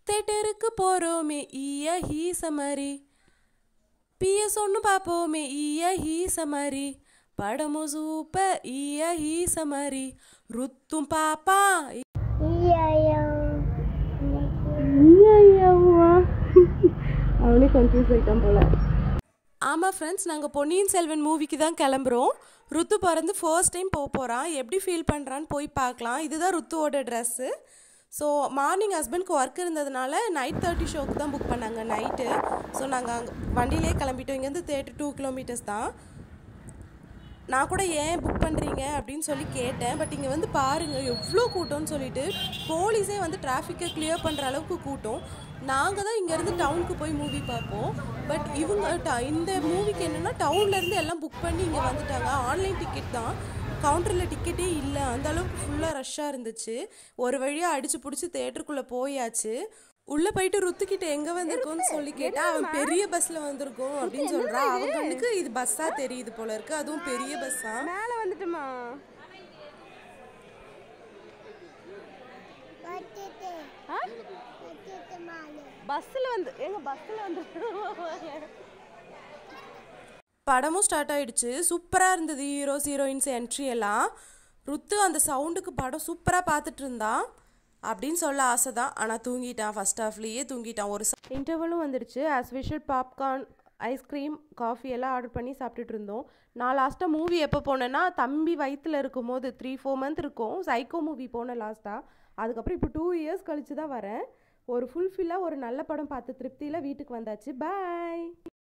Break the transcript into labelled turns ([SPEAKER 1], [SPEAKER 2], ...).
[SPEAKER 1] தேட்டருக்கு போறோமே ஈய ஹீசமரி பிஎஸ் ஒன்று பார்ப்போமே ஈய ஹீசமரி படமும் சூப்பர் ஈய ஹீசமரி ருத்தும் பாப்பா
[SPEAKER 2] அவனே கன்ஃபியூஸ் ஆகிட்டான் போல
[SPEAKER 1] ஆமாம் ஃப்ரெண்ட்ஸ் நாங்கள் பொன்னியின் செல்வன் மூவிக்கு தான் கிளம்புறோம் ருத்து பிறந்து ஃபர்ஸ்ட் டைம் போக போகிறான் எப்படி ஃபீல் பண்ணுறான்னு போய் பார்க்கலாம் இதுதான் ருத்துவோட ட்ரெஸ்ஸு ஸோ மார்னிங் ஹஸ்பண்ட்க்கு ஒர்க் இருந்ததுனால நைட் தேர்ட்டி ஷோக்கு தான் புக் பண்ணாங்க நைட்டு ஸோ நாங்கள் அங்கே வண்டியிலே கிளம்பிட்டோம் இங்கேருந்து தேர்ட்டி டூ கிலோமீட்டர்ஸ் தான் நான் கூட ஏன் புக் பண்ணுறீங்க அப்படின்னு சொல்லி கேட்டேன் பட் இங்கே வந்து பாருங்கள் எவ்வளோ கூட்டம்னு சொல்லிட்டு போலீஸே வந்து டிராஃபிக்கை கிளியர் பண்ணுற அளவுக்கு கூட்டம் நாங்கள் தான் இங்கேருந்து டவுனுக்கு போய் மூவி பார்ப்போம் பட் இவங்க ட- இந்த மூவிக்கு என்னென்னா டவுன்லேருந்து எல்லாம் புக் பண்ணி இங்கே வந்துட்டாங்க ஆன்லைன் டிக்கெட் தான் கவுண்டரில் டிக்கெட்டே இல்லை அந்த அளவுக்கு ஃபுல்லாக ரஷ்ஷாக இருந்துச்சு ஒரு வழியாக அடிச்சு பிடிச்சி தேட்டருக்குள்ளே போயாச்சு உள்ளே போயிட்டு ருத்துக்கிட்ட எங்கே வந்திருக்கோன்னு சொல்லி கேட்டா அவன் பெரிய பஸ்ஸில் வந்திருக்கோம் அப்படின்னு சொல்கிறான் அவன் கண்ணுக்கு இது பஸ்ஸாக தெரியுது போல இருக்கு அதுவும் பெரிய பஸ்ஸா
[SPEAKER 2] மேலே வந்துட்டுமா பஸ்ஸில் வந்து எங்க பஸ்ஸில் வந்து
[SPEAKER 1] படமும் ஸ்டார்ட் ஆயிடுச்சு சூப்பராக இருந்தது ஹீரோஸ் ஹீரோயின்ஸ் என்ட்ரி எல்லாம் ருத்து அந்த சவுண்டுக்கு படம் சூப்பராக பார்த்துட்டு இருந்தான் அப்படின்னு சொல்ல ஆசை தான் ஆனால் தூங்கிட்டான் ஃபர்ஸ்ட் ஹாஃப்லேயே தூங்கிட்டான் ஒரு இன்டர்வலும் வந்துடுச்சு as usual popcorn ice cream coffee எல்லாம் ஆர்டர் பண்ணி சாப்பிட்டுட்டு இருந்தோம் நான் லாஸ்ட்டாக மூவி எப்போ போனேன்னா தம்பி வயிற்றில் இருக்கும்போது த்ரீ ஃபோர் மந்த் இருக்கும் சைக்கோ மூவி போனேன் லாஸ்ட்டாக அதுக்கப்புறம் இப்போ டூ இயர்ஸ் கழிச்சு தான் வரேன் ஒரு ஃபுல்ஃபில்லாக ஒரு நல்ல படம் பார்த்த திருப்தியில் வீட்டுக்கு வந்தாச்சு பாய்